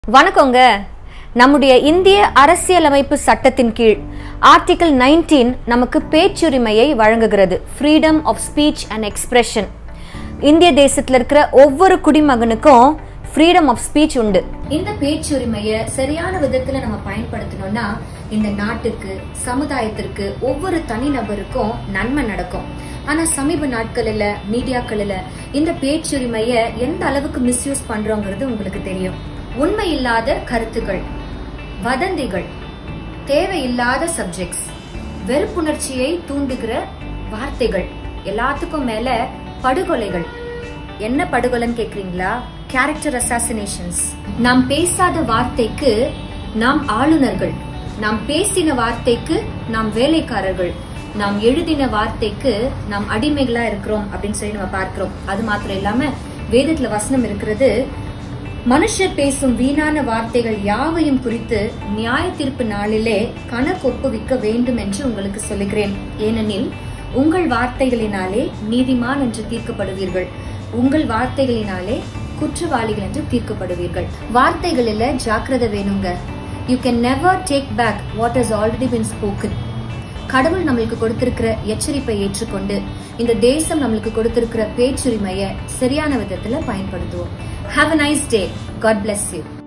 வணக்கங்க நம்முடைய இந்திய அரசியலமைப்பு சட்டத்தின் கீழ் ஆர்டிகிள் 19 நமக்கு பேச்சுரிமையை வழங்குகிறது freedom of speech and expression இந்திய தேசத்துல இருக்கிற ஒவ்வொரு குடிமகனுக்கும் ஃப்ரீடம் ஆஃப் ஸ்பீச் உண்டு இந்த பேச்சுரிமையை சரியான விதத்துல நம்ம பயன்படுத்தணும்னா இந்த நாட்டுக்கு சமுதாயத்திற்கு ஒவ்வொரு தனிநபருக்கும் நன்மை நடக்கும் ஆனா சமீப நாட்களில் மீடியாக்களில் இந்த பேச்சுரிமையை எந்த அளவுக்கு மிஸ்யூஸ் பண்றோங்கிறது உங்களுக்கு தெரியும் உண்மை இல்லாத கருத்துக்கள் வதந்திகள் தேவையில்லாத சப்ஜெக்ட்ஸ் வெறுப்புணர்ச்சியை தூண்டுகிற வார்த்தைகள் எல்லாத்துக்கும் மேல படுகொலைகள் என்ன படுகொலைன்னு கேக்குறீங்களா கேரக்டர் அசாசினேஷன்ஸ் நாம் பேசாத வார்த்தைக்கு நாம் ஆளுநர்கள் நாம் பேசின வார்த்தைக்கு நாம் வேலைக்காரர்கள் நாம் எழுதின வார்த்தைக்கு நாம் அடிமைகளா இருக்கிறோம் அப்படின்னு சொல்லி நம்ம பார்க்கிறோம் அது மாத்திரம் இல்லாம வேதத்துல வசனம் இருக்கிறது மனுஷர் பேசும் வீணான வார்த்தைகள் யாவையும் குறித்து நியாய தீர்ப்பு நாளிலே கணக்கொப்புவிக்க வேண்டும் என்று உங்களுக்கு சொல்லுகிறேன் ஏனெனில் உங்கள் வார்த்தைகளினாலே நீதிமான் என்று தீர்க்கப்படுவீர்கள் உங்கள் வார்த்தைகளினாலே குற்றவாளிகள் என்று தீர்க்கப்படுவீர்கள் வார்த்தைகளில ஜாக்கிரதை வேணுங்க you can never take back what is already been spoken கடவுள் நம்மளுக்கு கொடுத்திருக்கிற எச்சரிப்பை ஏற்றுக்கொண்டு இந்த தேசம் நம்மளுக்கு கொடுத்திருக்கிற பேச்சுரிமையை சரியான விதத்துல பயன்படுத்துவோம் have a nice day god bless you